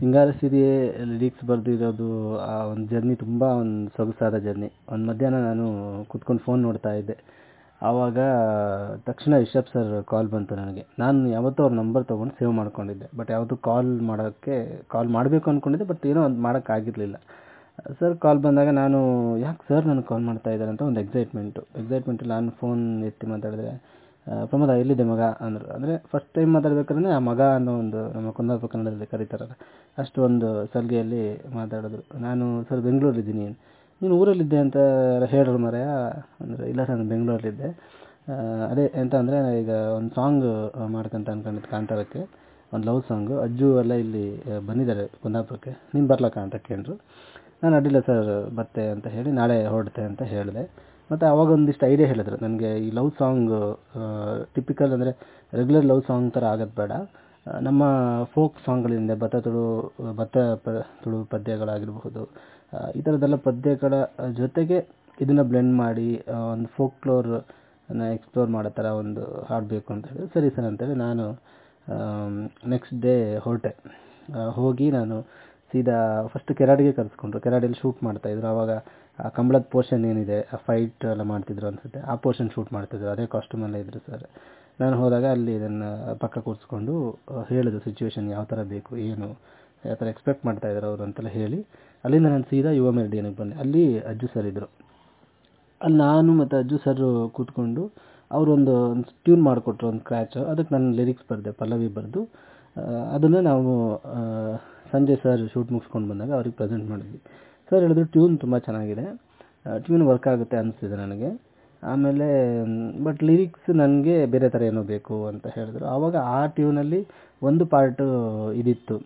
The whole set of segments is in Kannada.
ಸಿಂಗಾರ ಸಿರಿಯೇ ಲಿರಿಕ್ಸ್ ಬರೆದಿರೋದು ಆ ಒಂದು ಜರ್ನಿ ತುಂಬ ಒಂದು ಸೊಗಸಾದ ಜರ್ನಿ ಒಂದು ಮಧ್ಯಾಹ್ನ ನಾನು ಕೂತ್ಕೊಂಡು ಫೋನ್ ನೋಡ್ತಾ ಇದ್ದೆ ಆವಾಗ ತಕ್ಷಣ ರಿಷಬ್ ಸರ್ ಕಾಲ್ ಬಂತು ನನಗೆ ನಾನು ಯಾವತ್ತೂ ಅವ್ರ ನಂಬರ್ ತೊಗೊಂಡು ಸೇವ್ ಮಾಡ್ಕೊಂಡಿದ್ದೆ ಬಟ್ ಯಾವತ್ತೂ ಕಾಲ್ ಮಾಡೋಕ್ಕೆ ಕಾಲ್ ಮಾಡಬೇಕು ಅಂದ್ಕೊಂಡಿದ್ದೆ ಬಟ್ ಏನೋ ಒಂದು ಮಾಡೋಕ್ಕಾಗಿರಲಿಲ್ಲ ಸರ್ ಕಾಲ್ ಬಂದಾಗ ನಾನು ಯಾಕೆ ಸರ್ ನನಗೆ ಕಾಲ್ ಮಾಡ್ತಾ ಇದ್ದಾರೆ ಅಂತ ಒಂದು ಎಕ್ಸೈಟ್ಮೆಂಟು ಎಕ್ಸೈಟ್ಮೆಂಟಲ್ಲಿ ನಾನು ಫೋನ್ ಎತ್ತಿ ಮಾತಾಡಿದ್ರೆ ಪ್ರಮೋದ ಎಲ್ಲಿದೆ ಮಗ ಅಂದರು ಅಂದರೆ ಫಸ್ಟ್ ಟೈಮ್ ಮಾತಾಡ್ಬೇಕಾದ್ರೆ ಆ ಮಗ ಅನ್ನೋ ಒಂದು ನಮ್ಮ ಕುಂದಾಪುರ ಕನ್ನಡದಲ್ಲಿ ಕರೀತಾರಲ್ಲ ಅಷ್ಟು ಒಂದು ಸಲಿಗೆಯಲ್ಲಿ ಮಾತಾಡಿದ್ರು ನಾನು ಸರ್ ಬೆಂಗಳೂರಲ್ಲಿದ್ದೀನಿ ನೀನು ಊರಲ್ಲಿದ್ದೆ ಅಂತ ಹೇಳಿದ್ರು ಮಾರಾಯ ಅಂದರೆ ಇಲ್ಲ ಸರ್ ನಾನು ಬೆಂಗಳೂರಲ್ಲಿದ್ದೆ ಅದೇ ಎಂತ ಅಂದರೆ ಈಗ ಒಂದು ಸಾಂಗ್ ಮಾಡ್ಕಂತ ಅನ್ಕೊಂಡಿದ್ದು ಕಾಂತಾರಕ್ಕೆ ಒಂದು ಲವ್ ಸಾಂಗು ಅಜ್ಜು ಎಲ್ಲ ಇಲ್ಲಿ ಬಂದಿದ್ದಾರೆ ಕುಂದಾಪುರಕ್ಕೆ ನೀನು ಬರ್ಲಕ್ಕ ಅಂತ ಕೇಳಿದ್ರು ನಾನು ಅಡ್ಡಿಲ್ಲ ಸರ್ ಬರ್ತೆ ಅಂತ ಹೇಳಿ ನಾಳೆ ಹೊರಡ್ತೆ ಅಂತ ಹೇಳಿದೆ ಮತ್ತು ಆವಾಗ ಒಂದಿಷ್ಟು ಐಡಿಯಾ ಹೇಳಿದ್ರು ನನಗೆ ಈ ಲವ್ ಸಾಂಗ್ ಟಿಪಿಕಲ್ ಅಂದರೆ ರೆಗ್ಯುಲರ್ ಲವ್ ಸಾಂಗ್ ಥರ ಆಗೋದು ಬೇಡ ನಮ್ಮ ಫೋಕ್ ಸಾಂಗ್ಗಳಿಂದ ಭತ್ತ ತುಳು ಭತ್ತ ಪ ತುಳು ಪದ್ಯಗಳಾಗಿರಬಹುದು ಈ ಥರದ್ದೆಲ್ಲ ಪದ್ಯಗಳ ಜೊತೆಗೆ ಇದನ್ನು ಬ್ಲೆಂಡ್ ಮಾಡಿ ಒಂದು ಫೋಕ್ಲೋರನ್ನ ಎಕ್ಸ್ಪ್ಲೋರ್ ಮಾಡೋ ಥರ ಒಂದು ಹಾಡಬೇಕು ಅಂತ ಹೇಳಿದ್ರು ಸರಿ ಸರ್ ಅಂತೇಳಿ ನಾನು ನೆಕ್ಸ್ಟ್ ಡೇ ಹೊರಟೆ ಹೋಗಿ ನಾನು ಸೀದಾ ಫಸ್ಟ್ ಕೆರಾಡಿಗೆ ಕರೆಸ್ಕೊಂಡ್ರು ಕೆರಾಡಿಯಲ್ಲಿ ಶೂಟ್ ಮಾಡ್ತಾಯಿದ್ರು ಆವಾಗ ಆ ಕಂಬಳದ ಪೋರ್ಷನ್ ಏನಿದೆ ಆ ಫೈಟ್ ಎಲ್ಲ ಮಾಡ್ತಿದ್ರು ಅನಿಸುತ್ತೆ ಆ ಪೋರ್ಷನ್ ಶೂಟ್ ಮಾಡ್ತಿದ್ರು ಅದೇ ಕಾಸ್ಟ್ಯೂಮಲ್ಲೇ ಇದ್ದರು ಸರ್ ನಾನು ಹೋದಾಗ ಅಲ್ಲಿ ಇದನ್ನು ಪಕ್ಕ ಕೂರಿಸ್ಕೊಂಡು ಹೇಳಿದ್ರು ಸಿಚುವೇಶನ್ ಯಾವ ಥರ ಬೇಕು ಏನು ಯಾವ ಥರ ಎಕ್ಸ್ಪೆಕ್ಟ್ ಮಾಡ್ತಾ ಇದ್ದಾರೆ ಅವರು ಅಂತೆಲ್ಲ ಹೇಳಿ ಅಲ್ಲಿಂದ ನಾನು ಸೀದಾ ಯುವ ಮೆರಡಿಯನ್ಗೆ ಬಂದೆ ಅಲ್ಲಿ ಅಜ್ಜು ಸರ್ ಇದ್ದರು ಅಲ್ಲಿ ನಾನು ಮತ್ತು ಅಜ್ಜು ಸರ್ ಕೂತ್ಕೊಂಡು ಅವರೊಂದು ಒಂದು ಟ್ಯೂನ್ ಮಾಡಿಕೊಟ್ರು ಒಂದು ಕ್ರ್ಯಾಚ್ ಅದಕ್ಕೆ ನಾನು ಲಿರಿಕ್ಸ್ ಬರೆದೆ ಪಲ್ಲವಿ ಬರೆದು ಅದನ್ನು ನಾವು ಸಂಜೆ ಸರ್ ಶೂಟ್ ಮುಗಿಸ್ಕೊಂಡು ಬಂದಾಗ ಅವ್ರಿಗೆ ಪ್ರೆಸೆಂಟ್ ಮಾಡಿದ್ವಿ ಸರ್ ಹೇಳಿದ್ರು ಟ್ಯೂನ್ ತುಂಬ ಚೆನ್ನಾಗಿದೆ ಟ್ಯೂನ್ ವರ್ಕ್ ಆಗುತ್ತೆ ಅನಿಸ್ತಿದೆ ನನಗೆ ಆಮೇಲೆ ಬಟ್ ಲಿರಿಕ್ಸ್ ನನಗೆ ಬೇರೆ ಥರ ಏನೋ ಬೇಕು ಅಂತ ಹೇಳಿದ್ರು ಆವಾಗ ಆ ಟ್ಯೂನಲ್ಲಿ ಒಂದು ಪಾರ್ಟು ಇದಿತ್ತು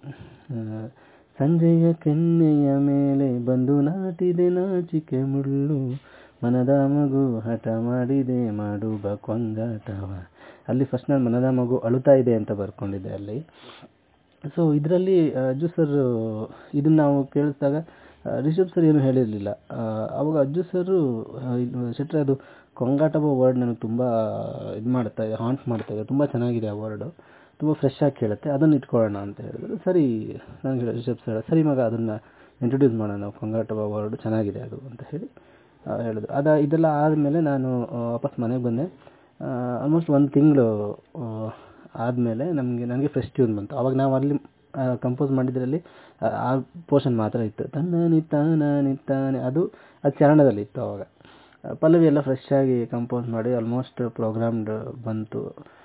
ಸಂಜೆಯ ಕೆನ್ನೆಯ ಮೇಲೆ ಬಂದು ನಾಟಿದೆ ನಾಚಿಕೆ ಮುಳ್ಳು ಮನದ ಮಗು ಹಠ ಮಾಡಿದೆ ಮಾಡುವ ಕೊಂಗಾಟವ ಅಲ್ಲಿ ಫಸ್ಟ್ ನಾನು ಮನದ ಮಗು ಅಳುತ್ತಾ ಇದೆ ಅಂತ ಬರ್ಕೊಂಡಿದ್ದೆ ಅಲ್ಲಿ ಸೊ ಇದರಲ್ಲಿ ಅಜ್ಜು ಸರ್ ಇದನ್ನು ನಾವು ಕೇಳಿಸಿದಾಗ ರಿಷಬ್ ಸರ್ ಏನೂ ಹೇಳಿರಲಿಲ್ಲ ಆವಾಗ ಅಜ್ಜು ಸರು ಶೆಟ್ರೆ ಅದು ಕೊಂಗಾಟವ ವರ್ಡ್ ನನಗೆ ತುಂಬ ಇದು ಮಾಡ್ತಾ ಇದೆ ಹಾಂಟ್ ಮಾಡ್ತಾ ಇದೆ ತುಂಬ ಚೆನ್ನಾಗಿದೆ ಆ ವರ್ಡು ತುಂಬ ಫ್ರೆಶ್ ಆಗಿ ಕೇಳುತ್ತೆ ಅದನ್ನು ಇಟ್ಕೊಳ್ಳೋಣ ಅಂತ ಹೇಳಿದ್ರು ಸರಿ ನನಗೆ ರಿಷಬ್ ಸರ್ ಸರಿ ಮಗ ಅದನ್ನು ಇಂಟ್ರೊಡ್ಯೂಸ್ ಮಾಡೋಣ ಕೊಂಗಾಟವ ವರ್ಡ್ ಚೆನ್ನಾಗಿದೆ ಅದು ಅಂತ ಹೇಳಿ ಹೇಳಿದ್ರು ಅದು ಇದೆಲ್ಲ ಆದಮೇಲೆ ನಾನು ವಾಪಸ್ ಮನೆಗೆ ಬಂದೆ ಆಲ್ಮೋಸ್ಟ್ ಒಂದು ತಿಂಗಳು ಆದಮೇಲೆ ನಮಗೆ ನನಗೆ ಫ್ರೆಶ್ ಟ್ಯೂನ್ ಬಂತು ಆವಾಗ ನಾವು ಅಲ್ಲಿ ಕಂಪೋಸ್ ಮಾಡಿದ್ರಲ್ಲಿ ಆ ಪೋರ್ಷನ್ ಮಾತ್ರ ಇತ್ತು ತನ್ನ ನಿತ್ತಾನ ನಿತ್ತಾನೆ ಅದು ಅದು ಚರಣದಲ್ಲಿ ಇತ್ತು ಆವಾಗ ಪಲ್ಲವಿ ಎಲ್ಲ ಫ್ರೆಶ್ ಆಗಿ ಕಂಪೋಸ್ ಮಾಡಿ ಆಲ್ಮೋಸ್ಟ್ ಪ್ರೋಗ್ರಾಮ್ಡ್ ಬಂತು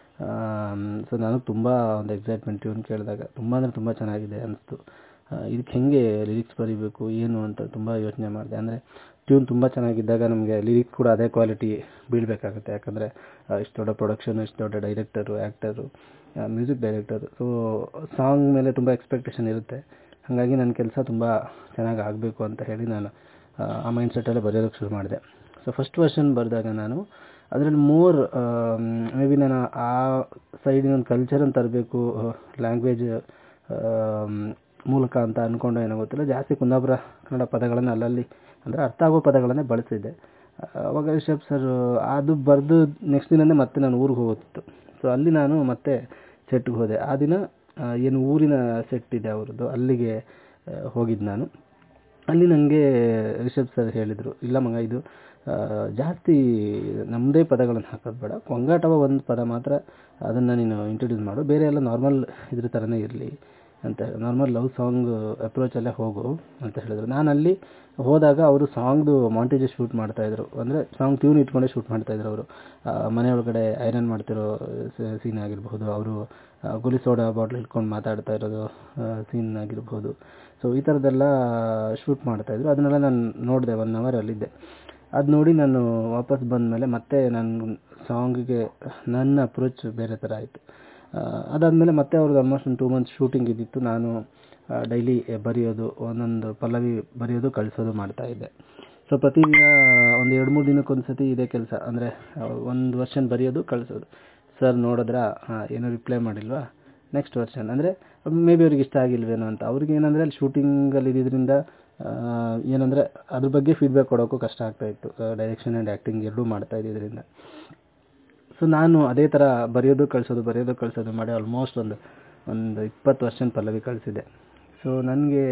ಸೊ ನನಗೆ ತುಂಬ ಒಂದು ಎಕ್ಸೈಟ್ಮೆಂಟ್ ಟ್ಯೂನ್ ಕೇಳಿದಾಗ ತುಂಬ ಅಂದರೆ ತುಂಬ ಚೆನ್ನಾಗಿದೆ ಅನಿಸ್ತು ಇದಕ್ಕೆ ಹೇಗೆ ಲಿರಿಕ್ಸ್ ಬರೀಬೇಕು ಏನು ಅಂತ ತುಂಬ ಯೋಚನೆ ಮಾಡಿದೆ ಅಂದರೆ ಟ್ಯೂನ್ ತುಂಬ ಚೆನ್ನಾಗಿದ್ದಾಗ ನಮಗೆ ಲಿರಿಕ್ಸ್ ಕೂಡ ಅದೇ ಕ್ವಾಲಿಟಿ ಬೀಳಬೇಕಾಗುತ್ತೆ ಯಾಕಂದರೆ ಇಷ್ಟು ದೊಡ್ಡ ಪ್ರೊಡಕ್ಷನ್ ಇಷ್ಟು ದೊಡ್ಡ director actor music director so song ಮೇಲೆ ತುಂಬ ಎಕ್ಸ್ಪೆಕ್ಟೇಷನ್ ಇರುತ್ತೆ ಹಾಗಾಗಿ ನನ್ನ ಕೆಲಸ ತುಂಬ ಚೆನ್ನಾಗಿ ಆಗಬೇಕು ಅಂತ ಹೇಳಿ ನಾನು ಆ ಮೈಂಡ್ಸೆಟ್ಟಲ್ಲೇ ಬರೆಯೋದಕ್ಕೆ ಶುರು ಮಾಡಿದೆ ಸೊ ಫಸ್ಟ್ ವರ್ಷನ್ ಬರೆದಾಗ ನಾನು ಅದರಲ್ಲಿ ಮೋರ್ ಮೇ ಬಿ ನಾನು ಆ ಸೈಡಿನ ಒಂದು ಕಲ್ಚರನ್ನು ತರಬೇಕು ಲ್ಯಾಂಗ್ವೇಜ್ ಮೂಲಕ ಅಂತ ಅಂದ್ಕೊಂಡು ಏನೋ ಗೊತ್ತಿಲ್ಲ ಜಾಸ್ತಿ ಕುಂದಾಪುರ ಕನ್ನಡ ಪದಗಳನ್ನು ಅಲ್ಲಲ್ಲಿ ಅಂದರೆ ಅರ್ಥ ಆಗೋ ಪದಗಳನ್ನೇ ಬಳಸಿದ್ದೆ ಅವಾಗ ರಿಷಬ್ ಸರ್ ಅದು ಬರೆದು ನೆಕ್ಸ್ಟ್ ದಿನವೇ ಮತ್ತೆ ನಾನು ಊರಿಗೆ ಹೋಗೋದಿತ್ತು ಸೊ ಅಲ್ಲಿ ನಾನು ಮತ್ತೆ ಸೆಟ್ಗೆ ಹೋದೆ ಆ ದಿನ ಏನು ಊರಿನ ಸೆಟ್ ಇದೆ ಅವ್ರದ್ದು ಅಲ್ಲಿಗೆ ಹೋಗಿದ್ದು ನಾನು ಅಲ್ಲಿ ನನಗೆ ರಿಷಬ್ ಸರ್ ಹೇಳಿದರು ಇಲ್ಲ ಮಗ ಇದು ಜಾಸ್ತಿ ನಮ್ಮದೇ ಪದಗಳನ್ನು ಹಾಕೋದು ಬೇಡ ಕೊಂಗಾಟವ ಒಂದು ಪದ ಮಾತ್ರ ಅದನ್ನು ನೀನು ಇಂಟ್ರೊಡ್ಯೂಸ್ ಮಾಡು ಬೇರೆ ಎಲ್ಲ ನಾರ್ಮಲ್ ಇದ್ರ ಥರನೇ ಇರಲಿ ಅಂತ ನಾರ್ಮಲ್ ಲವ್ ಸಾಂಗ್ ಅಪ್ರೋಚಲ್ಲೇ ಹೋಗು ಅಂತ ಹೇಳಿದ್ರು ನಾನು ಅಲ್ಲಿ ಹೋದಾಗ ಅವರು ಸಾಂಗ್ದು ಮಾಂಟೇಜಸ್ ಶೂಟ್ ಮಾಡ್ತಾಯಿದ್ರು ಅಂದರೆ ಸಾಂಗ್ ಟ್ಯೂನ್ ಇಟ್ಕೊಂಡೇ ಶೂಟ್ ಮಾಡ್ತಾಯಿದ್ರು ಅವರು ಮನೆ ಒಳಗಡೆ ಐರನ್ ಮಾಡ್ತಿರೋ ಸೀನ್ ಆಗಿರಬಹುದು ಅವರು ಗುಲಿ ಸೋಡಾ ಬಾಟ್ಲ್ ಹಿಡ್ಕೊಂಡು ಮಾತಾಡ್ತಾ ಇರೋದು ಸೀನ್ ಆಗಿರ್ಬೋದು ಸೊ ಈ ಥರದ್ದೆಲ್ಲ ಶೂಟ್ ಮಾಡ್ತಾಯಿದ್ರು ಅದನ್ನೆಲ್ಲ ನಾನು ನೋಡಿದೆ ಒನ್ ಅವರ್ ಅಲ್ಲಿದ್ದೆ ಅದು ನೋಡಿ ನಾನು ವಾಪಸ್ ಬಂದಮೇಲೆ ಮತ್ತೆ ನಾನು ಸಾಂಗಿಗೆ ನನ್ನ ಅಪ್ರೋಚ್ ಬೇರೆ ಥರ ಆಯಿತು ಅದಾದಮೇಲೆ ಮತ್ತೆ ಅವ್ರದ್ದು ಆಲ್ಮೋಸ್ಟ್ ಒಂದು ಟೂ ಮಂತ್ಸ್ ಶೂಟಿಂಗ್ ಇದ್ದಿತ್ತು ನಾನು ಡೈಲಿ ಬರೆಯೋದು ಒಂದೊಂದು ಪಲ್ಲವಿ ಬರೆಯೋದು ಕಳಿಸೋದು ಮಾಡ್ತಾಯಿದ್ದೆ ಸೊ ಪ್ರತಿದಿನ ಒಂದು ಎರಡು ಮೂರು ದಿನಕ್ಕೊಂದು ಸತಿ ಇದೇ ಕೆಲಸ ಅಂದರೆ ಒಂದು ವರ್ಷನ್ ಬರೆಯೋದು ಕಳಿಸೋದು ಸರ್ ನೋಡಿದ್ರಾ ಹಾಂ ಏನೂ ರಿಪ್ಲೈ ಮಾಡಿಲ್ವಾ ನೆಕ್ಸ್ಟ್ ವರ್ಷನ್ ಅಂದರೆ ಮೇ ಬಿ ಅವ್ರಿಗೆ ಇಷ್ಟ ಆಗಿಲ್ವೇನೋ ಅಂತ ಅವ್ರಿಗೆ ಏನಂದರೆ ಅಲ್ಲಿ ಶೂಟಿಂಗಲ್ಲಿ ಇದ್ದಿದ್ದರಿಂದ ಏನಂದರೆ ಅದ್ರ ಬಗ್ಗೆ ಫೀಡ್ಬ್ಯಾಕ್ ಕೊಡೋಕ್ಕೂ ಕಷ್ಟ ಆಗ್ತಾಯಿತ್ತು ಡೈರೆಕ್ಷನ್ ಆ್ಯಂಡ್ ಆ್ಯಕ್ಟಿಂಗ್ ಎರಡೂ ಮಾಡ್ತಾ ಇದ್ದಿದ್ದರಿಂದ ಸೊ ನಾನು ಅದೇ ಥರ ಬರೆಯೋದು ಕಳಿಸೋದು ಬರೆಯೋದು ಕಳಿಸೋದು ಮಾಡಿ ಆಲ್ಮೋಸ್ಟ್ ಒಂದು ಒಂದು ಇಪ್ಪತ್ತು ವರ್ಷನ್ ಪಲ್ಲವಿ ಕಳಿಸಿದ್ದೆ ಸೊ ನನಗೆ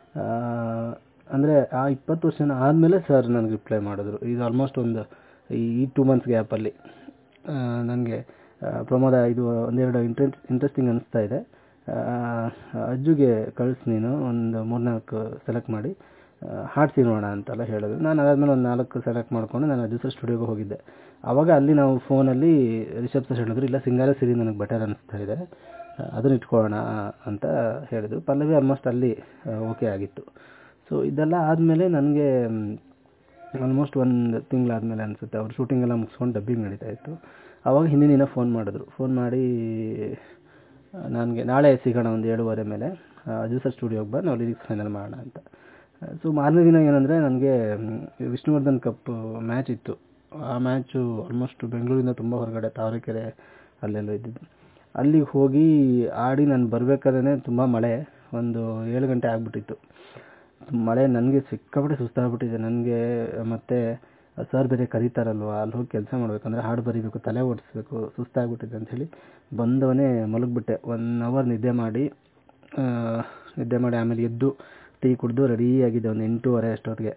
ಅಂದರೆ ಆ ಇಪ್ಪತ್ತು ವರ್ಷ ಆದಮೇಲೆ ಸರ್ ನನಗೆ ರಿಪ್ಲೈ ಮಾಡಿದ್ರು ಇದು ಆಲ್ಮೋಸ್ಟ್ ಒಂದು ಈ ಟೂ ಮಂತ್ಸ್ ಗ್ಯಾಪಲ್ಲಿ ನನಗೆ ಪ್ರಮೋದ ಇದು ಒಂದೆರಡು ಇಂಟ್ರೆಸ್ಟ್ ಇಂಟ್ರೆಸ್ಟಿಂಗ್ ಅನಿಸ್ತಾ ಇದೆ ಅಜ್ಜುಗೆ ಕಳಿಸು ನೀನು ಒಂದು ಮೂರ್ನಾಲ್ಕು ಸೆಲೆಕ್ಟ್ ಮಾಡಿ ಹಾಡಿಸಿ ನೋಡೋಣ ಅಂತೆಲ್ಲ ಹೇಳಿದ್ರು ನಾನು ಅದಾದಮೇಲೆ ಒಂದು ನಾಲ್ಕು ಸೆಲೆಕ್ಟ್ ಮಾಡಿಕೊಂಡು ನಾನು ಅಜ್ಜು ಸರ್ ಸ್ಟುಡಿಯೋಗೆ ಹೋಗಿದ್ದೆ ಆವಾಗ ಅಲ್ಲಿ ನಾವು ಫೋನಲ್ಲಿ ರಿಷಬ್ ಸರ್ ಹೇಳಿದ್ರು ಇಲ್ಲ ಸಿಂಗಾರ ಸಿರಿ ನನಗೆ ಬೆಟರ್ ಅನಿಸ್ತಾ ಇದೆ ಅದನ್ನ ಇಟ್ಕೊಳ್ಳೋಣ ಅಂತ ಹೇಳಿದರು ಪಲ್ಲವಿ ಆಲ್ಮೋಸ್ಟ್ ಅಲ್ಲಿ ಓಕೆ ಆಗಿತ್ತು ಸೊ ಇದೆಲ್ಲ ಆದಮೇಲೆ ನನಗೆ ಆಲ್ಮೋಸ್ಟ್ ಒಂದು ತಿಂಗಳಾದಮೇಲೆ ಅನಿಸುತ್ತೆ ಅವ್ರು ಶೂಟಿಂಗ್ ಎಲ್ಲ ಮುಗಿಸ್ಕೊಂಡು ಡಬ್ಬಿಂಗ್ ನಡೀತಾ ಇತ್ತು ಆವಾಗ ಹಿಂದಿನ ದಿನ ಫೋನ್ ಮಾಡಿದ್ರು ಫೋನ್ ಮಾಡಿ ನನಗೆ ನಾಳೆ ಸಿಗೋಣ ಒಂದು ಏಳುವರೆ ಮೇಲೆ ಅಜ್ಜು ಸರ್ ಸ್ಟುಡಿಯೋಗೆ ಬಾ ನಾವು ಲಿರಿಕ್ಸ್ ಫೈನಲ್ ಮಾಡೋಣ ಅಂತ ಸೊ ಮಾರನೇ ದಿನ ಏನಂದರೆ ನನಗೆ ವಿಷ್ಣುವರ್ಧನ್ ಕಪ್ ಮ್ಯಾಚ್ ಇತ್ತು ಆ ಮ್ಯಾಚು ಆಲ್ಮೋಸ್ಟ್ ಬೆಂಗಳೂರಿಂದ ತುಂಬ ಹೊರಗಡೆ ತಾವರೆಕೆರೆ ಅಲ್ಲೆಲ್ಲ ಇದ್ದಿದ್ದು ಅಲ್ಲಿಗೆ ಹೋಗಿ ಆಡಿ ನಾನು ಬರಬೇಕಾದ್ರೆ ತುಂಬ ಮಳೆ ಒಂದು ಏಳು ಗಂಟೆ ಆಗಿಬಿಟ್ಟಿತ್ತು ಮಳೆ ನನಗೆ ಸಿಕ್ಕಾಪಟ್ಟೆ ಸುಸ್ತಾಗ್ಬಿಟ್ಟಿದೆ ನನಗೆ ಮತ್ತು ಸರ್ ಬೇರೆ ಕರೀತಾರಲ್ವ ಅಲ್ಲಿ ಹೋಗಿ ಕೆಲಸ ಮಾಡಬೇಕಂದ್ರೆ ಹಾಡು ಬರೀಬೇಕು ತಲೆ ಓಡಿಸ್ಬೇಕು ಸುಸ್ತಾಗ್ಬಿಟ್ಟಿದೆ ಅಂಥೇಳಿ ಬಂದವನೇ ಮಲಗಿಬಿಟ್ಟೆ ಒನ್ ಅವರ್ ನಿದ್ದೆ ಮಾಡಿ ನಿದ್ದೆ ಮಾಡಿ ಆಮೇಲೆ ಎದ್ದು ಟೀ ಕುಡಿದು ರೆಡಿಯಾಗಿದ್ದೆ ಒಂದು ಎಂಟೂವರೆ ಅಷ್ಟೊತ್ತಿಗೆ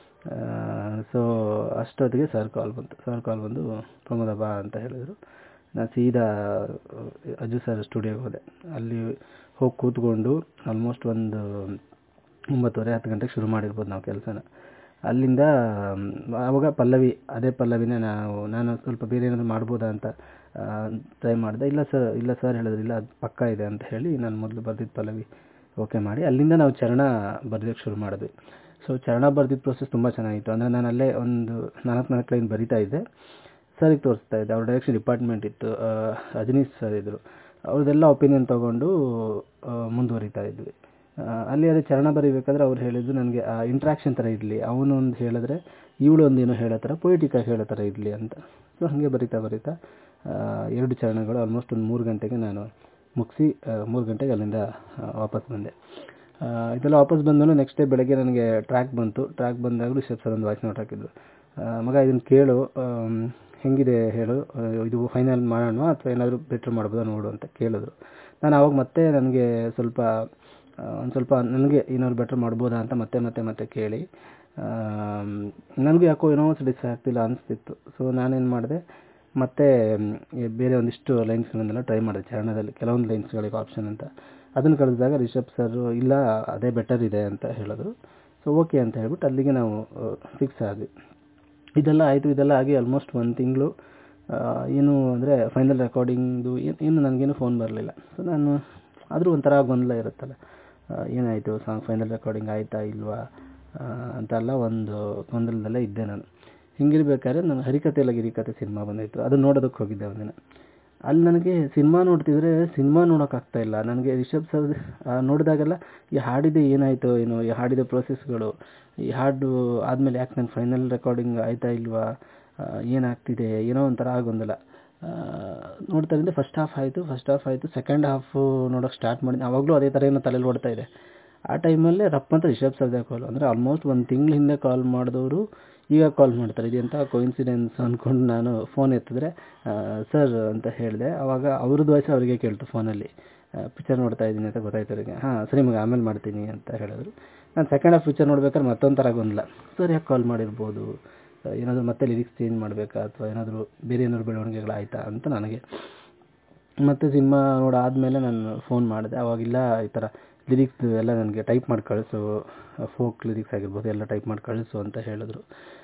ಸೊ ಅಷ್ಟೊತ್ತಿಗೆ ಸರ್ ಕಾಲ್ ಬಂತು ಸರ್ ಕಾಲ್ ಬಂದು ಪ್ರಮೋದ ಬಾ ಅಂತ ಹೇಳಿದರು ನಾನು ಸೀದಾ ಅಜ್ಜು ಸರ್ ಸ್ಟುಡಿಯೋಗೆ ಹೋದೆ ಅಲ್ಲಿ ಹೋಗಿ ಕೂತ್ಕೊಂಡು ಆಲ್ಮೋಸ್ಟ್ ಒಂದು ಒಂಬತ್ತುವರೆ ಹತ್ತು ಗಂಟೆಗೆ ಶುರು ಮಾಡಿರ್ಬೋದು ನಾವು ಕೆಲಸನ ಅಲ್ಲಿಂದ ಆವಾಗ ಪಲ್ಲವಿ ಅದೇ ಪಲ್ಲವಿನೇ ನಾವು ನಾನು ಸ್ವಲ್ಪ ಬೇರೆ ಏನಾದರೂ ಮಾಡ್ಬೋದಾ ಅಂತ ಟ್ರೈ ಮಾಡಿದೆ ಇಲ್ಲ ಸರ್ ಇಲ್ಲ ಸರ್ ಹೇಳಿದ್ರು ಇಲ್ಲ ಅದು ಪಕ್ಕಾ ಇದೆ ಅಂತ ಹೇಳಿ ನಾನು ಮೊದಲು ಬರೆದಿದ್ದ ಪಲ್ಲವಿ ಓಕೆ ಮಾಡಿ ಅಲ್ಲಿಂದ ನಾವು ಚರಣ ಬರೆಯೋಕ್ಕೆ ಶುರು ಮಾಡಿದ್ವಿ ಸೊ ಚರಣ ಬರೆದಿದ್ದ ಪ್ರೋಸೆಸ್ ತುಂಬ ಚೆನ್ನಾಗಿತ್ತು ಅಂದರೆ ನಾನು ಅಲ್ಲೇ ಒಂದು ನಾಲ್ಕು ನಾಲ್ಕು ಲೈನ್ ಬರಿತಾ ಇದ್ದೆ ಸರಿಗೆ ತೋರಿಸ್ತಾ ಇದ್ದೆ ಅವ್ರ ಡೈರೆಕ್ಷನ್ ಡಿಪಾರ್ಟ್ಮೆಂಟ್ ಇತ್ತು ರಜನೀಶ್ ಸರ್ ಇದ್ದರು ಅವ್ರದ್ದೆಲ್ಲ ಒಪಿನಿಯನ್ ತೊಗೊಂಡು ಮುಂದುವರಿತಾ ಇದ್ವಿ ಅಲ್ಲಿ ಅದೇ ಚರಣ ಬರೀಬೇಕಾದ್ರೆ ಅವ್ರು ಹೇಳಿದ್ದು ನನಗೆ ಇಂಟ್ರಾಕ್ಷನ್ ಥರ ಇರಲಿ ಅವನು ಒಂದು ಹೇಳಿದ್ರೆ ಇವಳು ಒಂದು ಏನೋ ಹೇಳೋ ಥರ ಪೊಯಿಟಿಕಾಗಿ ಹೇಳೋ ಥರ ಇರಲಿ ಅಂತ ಸೊ ಹಾಗೆ ಬರಿತಾ ಬರಿತಾ ಎರಡು ಚರಣಗಳು ಆಲ್ಮೋಸ್ಟ್ ಒಂದು ಮೂರು ಗಂಟೆಗೆ ನಾನು ಮುಗಿಸಿ ಮೂರು ಗಂಟೆಗೆ ಅಲ್ಲಿಂದ ವಾಪಸ್ ಬಂದೆ ಇದೆಲ್ಲ ವಾಪಸ್ ಬಂದಮೇಲೆ ನೆಕ್ಸ್ಟ್ ಡೇ ಬೆಳಗ್ಗೆ ನನಗೆ ಟ್ರ್ಯಾಕ್ ಬಂತು ಟ್ರ್ಯಾಕ್ ಬಂದಾಗ ರಿಷಬ್ ಸರ್ ಒಂದು ವಾಯ್ಸ್ ನೋಟ್ ಹಾಕಿದ್ರು ಮಗ ಇದನ್ನು ಕೇಳು ಹೆಂಗಿದೆ ಹೇಳು ಇದು ಫೈನಲ್ ಮಾಡೋಣ ಅಥವಾ ಏನಾದರೂ ಬೆಟ್ರ್ ಮಾಡ್ಬೋದಾ ನೋಡು ಅಂತ ಕೇಳಿದ್ರು ನಾನು ಆವಾಗ ಮತ್ತೆ ನನಗೆ ಸ್ವಲ್ಪ ಒಂದು ಸ್ವಲ್ಪ ನನಗೆ ಏನಾದ್ರು ಬೆಟ್ರ್ ಮಾಡ್ಬೋದಾ ಅಂತ ಮತ್ತೆ ಮತ್ತೆ ಮತ್ತೆ ಕೇಳಿ ನನಗೂ ಯಾಕೋ ಏನೋ ಸ್ಯಾಟಿಸ್ಫೈ ಆಗ್ತಿಲ್ಲ ಅನಿಸ್ತಿತ್ತು ಸೊ ನಾನೇನು ಮಾಡಿದೆ ಮತ್ತೆ ಬೇರೆ ಒಂದಿಷ್ಟು ಲೈನ್ಸ್ಗಳನ್ನೆಲ್ಲ ಟ್ರೈ ಮಾಡಿದೆ ಚರಣದಲ್ಲಿ ಕೆಲವೊಂದು ಲೈನ್ಸ್ಗಳಿಗೆ ಆಪ್ಷನ್ ಅಂತ ಅದನ್ನು ಕಳಿಸಿದಾಗ ರಿಷಬ್ ಸರ್ ಇಲ್ಲ ಅದೇ ಬೆಟರ್ ಇದೆ ಅಂತ ಹೇಳಿದ್ರು ಸೊ ಓಕೆ ಅಂತ ಹೇಳ್ಬಿಟ್ಟು ಅಲ್ಲಿಗೆ ನಾವು ಫಿಕ್ಸ್ ಆದ್ವಿ ಇದೆಲ್ಲ ಆಯಿತು ಇದೆಲ್ಲ ಆಗಿ ಆಲ್ಮೋಸ್ಟ್ ಒಂದು ತಿಂಗಳು ಏನು ಅಂದರೆ ಫೈನಲ್ ರೆಕಾರ್ಡಿಂಗ್ದು ಏನು ಏನು ನನಗೇನು ಫೋನ್ ಬರಲಿಲ್ಲ ಸೊ ನಾನು ಆದರೂ ಒಂಥರ ಗೊಂದಲ ಇರುತ್ತಲ್ಲ ಏನಾಯಿತು ಸಾಂಗ್ ಫೈನಲ್ ರೆಕಾರ್ಡಿಂಗ್ ಆಯಿತಾ ಇಲ್ವಾ ಅಂತೆಲ್ಲ ಒಂದು ಗೊಂದಲದಲ್ಲೇ ಇದ್ದೆ ನಾನು ಹಿಂಗಿರ್ಬೇಕಾದ್ರೆ ನಾನು ಹರಿಕತೆ ಗಿರಿಕತೆ ಸಿನಿಮಾ ಬಂದಿತ್ತು ಅದು ನೋಡೋದಕ್ಕೆ ಹೋಗಿದ್ದೆ ಒಂದಿನ ಅಲ್ಲಿ ನನಗೆ ಸಿನಿಮಾ ನೋಡ್ತಿದ್ರೆ ಸಿನಿಮಾ ನೋಡೋಕ್ಕಾಗ್ತಾ ಇಲ್ಲ ನನಗೆ ರಿಷಬ್ ಸರ್ ನೋಡಿದಾಗೆಲ್ಲ ಈ ಹಾಡಿದೆ ಏನಾಯಿತು ಏನೋ ಈ ಹಾಡಿದ ಪ್ರೋಸೆಸ್ಗಳು ಈ ಹಾಡು ಆದಮೇಲೆ ಯಾಕೆ ನನ್ನ ಫೈನಲ್ ರೆಕಾರ್ಡಿಂಗ್ ಆಯಿತಾ ಇಲ್ವಾ ಏನಾಗ್ತಿದೆ ಏನೋ ಒಂಥರ ಗೊಂದಲ ನೋಡ್ತಾ ಇದ್ದೆ ಫಸ್ಟ್ ಹಾಫ್ ಆಯಿತು ಫಸ್ಟ್ ಹಾಫ್ ಆಯಿತು ಸೆಕೆಂಡ್ ಹಾಫು ನೋಡೋಕ್ಕೆ ಸ್ಟಾರ್ಟ್ ಮಾಡಿದೆ ಆವಾಗಲೂ ಅದೇ ಥರ ಏನೋ ತಲೆಯಲ್ಲಿ ಓಡ್ತಾ ಇದೆ ಆ ಟೈಮಲ್ಲೇ ರಪ್ ಅಂತ ರಿಷಬ್ ಸರ್ದೇ ಕಾಲು ಅಂದರೆ ಆಲ್ಮೋಸ್ಟ್ ಒಂದು ತಿಂಗಳ ಹಿಂದೆ ಕಾಲ್ ಮಾಡಿದವರು ಈಗ ಕಾಲ್ ಮಾಡ್ತಾರೆ ಇದೆಂಥ ಕೋಇನ್ಸಿಡೆನ್ಸ್ ಅಂದ್ಕೊಂಡು ನಾನು ಫೋನ್ ಎತ್ತಿದ್ರೆ ಸರ್ ಅಂತ ಹೇಳಿದೆ ಆವಾಗ ಅವ್ರದ್ದು ವಾಯ್ಸ್ ಅವರಿಗೆ ಕೇಳ್ತು ಫೋನಲ್ಲಿ ಪಿಕ್ಚರ್ ನೋಡ್ತಾ ಇದ್ದೀನಿ ಅಂತ ಗೊತ್ತಾಯ್ತು ಅವರಿಗೆ ಹಾಂ ಸರಿ ಮಗ ಆಮೇಲೆ ಮಾಡ್ತೀನಿ ಅಂತ ಹೇಳಿದ್ರು ನಾನು ಸೆಕೆಂಡ್ ಹಾಫ್ ಪಿಕ್ಚರ್ ನೋಡ್ಬೇಕಾದ್ರೆ ಮತ್ತೊಂದು ಥರ ಗೊಂದಲ ಸರ್ ಯಾಕೆ ಕಾಲ್ ಮಾಡಿರ್ಬೋದು ಏನಾದರೂ ಮತ್ತೆ ಲಿರಿಕ್ಸ್ ಚೇಂಜ್ ಮಾಡಬೇಕಾ ಅಥವಾ ಏನಾದರೂ ಬೇರೆ ಏನಾದರೂ ಬೆಳವಣಿಗೆಗಳಾಯ್ತಾ ಅಂತ ನನಗೆ ಮತ್ತು ಸಿನಿಮಾ ನೋಡಾದಮೇಲೆ ನಾನು ಫೋನ್ ಮಾಡಿದೆ ಆವಾಗಿಲ್ಲ ಈ ಥರ ಲಿರಿಕ್ಸ್ ಎಲ್ಲ ನನಗೆ ಟೈಪ್ ಮಾಡಿ ಕಳಿಸು ಫೋಕ್ ಲಿರಿಕ್ಸ್ ಆಗಿರ್ಬೋದು ಎಲ್ಲ ಟೈಪ್ ಮಾಡಿ ಕಳಿಸು ಅಂತ ಹೇಳಿದ್ರು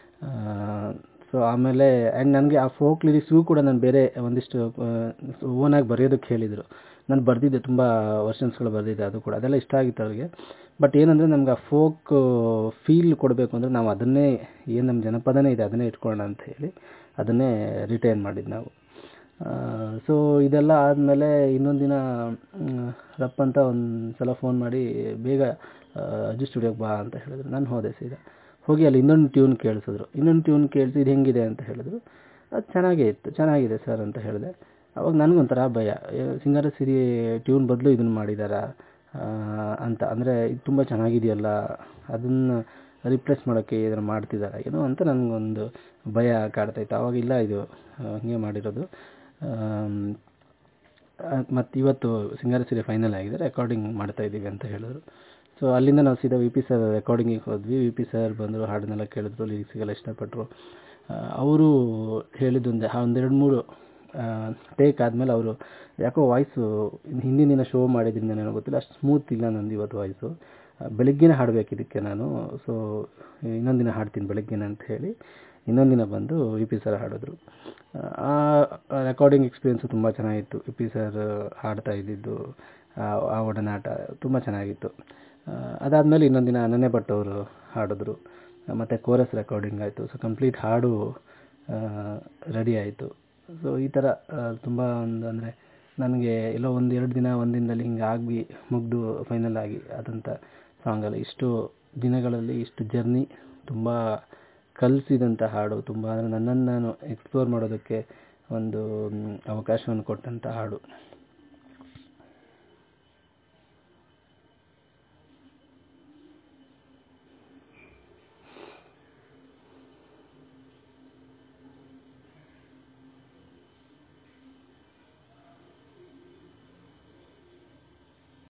ಸೊ ಆಮೇಲೆ ಆ್ಯಂಡ್ ನನಗೆ ಆ ಫೋಕ್ ಲಿರಿಕ್ಸ್ಗೂ ಕೂಡ ನಾನು ಬೇರೆ ಒಂದಿಷ್ಟು ಓನಾಗಿ ಬರೆಯೋದಕ್ಕೆ ಹೇಳಿದರು ನಾನು ಬರೆದಿದ್ದೆ ತುಂಬ ವರ್ಷನ್ಸ್ಗಳು ಬರೆದಿದ್ದೆ ಅದು ಕೂಡ ಅದೆಲ್ಲ ಇಷ್ಟ ಆಗಿತ್ತು ಅವ್ರಿಗೆ ಬಟ್ ಏನಂದರೆ ನಮ್ಗೆ ಆ ಫೋಕ್ ಫೀಲ್ ಕೊಡಬೇಕು ಅಂದರೆ ನಾವು ಅದನ್ನೇ ಏನು ನಮ್ಮ ಜನಪದನೇ ಇದೆ ಅದನ್ನೇ ಇಟ್ಕೊಳ್ಳೋಣ ಅಂತ ಹೇಳಿ ಅದನ್ನೇ ರಿಟೈನ್ ಮಾಡಿದ್ದು ನಾವು ಸೊ ಇದೆಲ್ಲ ಆದಮೇಲೆ ಇನ್ನೊಂದು ದಿನ ರಪ್ ಅಂತ ಒಂದು ಸಲ ಫೋನ್ ಮಾಡಿ ಬೇಗ ಅಜ್ಜು ಸ್ಟುಡಿಯೋಗೆ ಬಾ ಅಂತ ಹೇಳಿದ್ರು ನಾನು ಹೋದೆ ಸೀದಾ ಹೋಗಿ ಅಲ್ಲಿ ಇನ್ನೊಂದು ಟ್ಯೂನ್ ಕೇಳಿಸಿದ್ರು ಇನ್ನೊಂದು ಟ್ಯೂನ್ ಕೇಳಿಸಿ ಇದು ಹೆಂಗಿದೆ ಅಂತ ಹೇಳಿದ್ರು ಅದು ಚೆನ್ನಾಗೇ ಇತ್ತು ಚೆನ್ನಾಗಿದೆ ಸರ್ ಅಂತ ಹೇಳಿದೆ ಅವಾಗ ನನಗೊಂಥರ ಭಯ ಸಿಂಗಾರ ಸಿರಿ ಟ್ಯೂನ್ ಬದಲು ಇದನ್ನು ಮಾಡಿದ್ದಾರಾ ಅಂತ ಅಂದರೆ ಇದು ತುಂಬ ಚೆನ್ನಾಗಿದೆಯಲ್ಲ ಅದನ್ನು ರಿಪ್ಲೇಸ್ ಮಾಡೋಕ್ಕೆ ಏನಾದ್ರು ಮಾಡ್ತಿದ್ದಾರಾ ಏನೋ ಅಂತ ನನಗೊಂದು ಭಯ ಕಾಡ್ತಾಯಿತ್ತು ಆವಾಗ ಇಲ್ಲ ಇದು ಹಂಗೆ ಮಾಡಿರೋದು ಮತ್ತು ಇವತ್ತು ಸಿಂಗಾರ ಸಿರಿ ಫೈನಲ್ ಆಗಿದೆ ರೆಕಾರ್ಡಿಂಗ್ ಮಾಡ್ತಾ ಇದ್ದೀವಿ ಅಂತ ಹೇಳಿದ್ರು ಸೊ ಅಲ್ಲಿಂದ ನಾವು ಸೀದಾ ವಿ ಪಿ ಸರ್ ರೆಕಾರ್ಡಿಂಗಿಗೆ ಹೋದ್ವಿ ವಿ ಪಿ ಸರ್ ಬಂದರು ಹಾಡನ್ನೆಲ್ಲ ಕೇಳಿದ್ರು ಲಿರಿಕ್ಸಿಗೆಲ್ಲ ಇಷ್ಟಪಟ್ಟರು ಅವರು ಹೇಳಿದ್ದೊಂದೇ ಒಂದೆರಡು ಮೂರು ಟೇಕ್ ಆದಮೇಲೆ ಅವರು ಯಾಕೋ ವಾಯ್ಸು ಹಿಂದಿನ ದಿನ ಶೋ ಮಾಡಿದ್ರಿಂದ ಏನೋ ಗೊತ್ತಿಲ್ಲ ಅಷ್ಟು ಸ್ಮೂತ್ ಇಲ್ಲ ನಂದು ಇವತ್ತು ವಾಯ್ಸು ಬೆಳಿಗ್ಗೆನೇ ಹಾಡಬೇಕು ಇದಕ್ಕೆ ನಾನು ಸೊ ಇನ್ನೊಂದು ದಿನ ಹಾಡ್ತೀನಿ ಬೆಳಿಗ್ಗೆನೇ ಅಂತ ಹೇಳಿ ಇನ್ನೊಂದು ದಿನ ಬಂದು ವಿ ಪಿ ಸರ್ ಹಾಡಿದ್ರು ಆ ರೆಕಾರ್ಡಿಂಗ್ ಎಕ್ಸ್ಪೀರಿಯೆನ್ಸು ತುಂಬ ಚೆನ್ನಾಗಿತ್ತು ವಿ ಪಿ ಸರ್ ಹಾಡ್ತಾ ಇದ್ದಿದ್ದು ಆ ಒಡನಾಟ ತುಂಬ ಚೆನ್ನಾಗಿತ್ತು ಅದಾದಮೇಲೆ ಇನ್ನೊಂದು ದಿನ ಅನನ್ಯ ಭಟ್ ಅವರು ಹಾಡಿದ್ರು ಮತ್ತು ಕೋರಸ್ ರೆಕಾರ್ಡಿಂಗ್ ಆಯಿತು ಸೊ ಕಂಪ್ಲೀಟ್ ಹಾಡು ರೆಡಿ ಆಯಿತು ಸೊ ಈ ಥರ ತುಂಬ ಒಂದು ಅಂದರೆ ನನಗೆ ಎಲ್ಲೋ ಒಂದು ಎರಡು ದಿನ ಒಂದು ದಿನದಲ್ಲಿ ಹಿಂಗೆ ಆಗಿ ಮುಗಿದು ಫೈನಲ್ ಆಗಿ ಆದಂಥ ಸಾಂಗ್ ಅಲ್ಲ ಇಷ್ಟು ದಿನಗಳಲ್ಲಿ ಇಷ್ಟು ಜರ್ನಿ ತುಂಬ ಕಲಿಸಿದಂಥ ಹಾಡು ತುಂಬ ಅಂದರೆ ನನ್ನನ್ನು ನಾನು ಎಕ್ಸ್ಪ್ಲೋರ್ ಮಾಡೋದಕ್ಕೆ ಒಂದು ಅವಕಾಶವನ್ನು ಕೊಟ್ಟಂಥ ಹಾಡು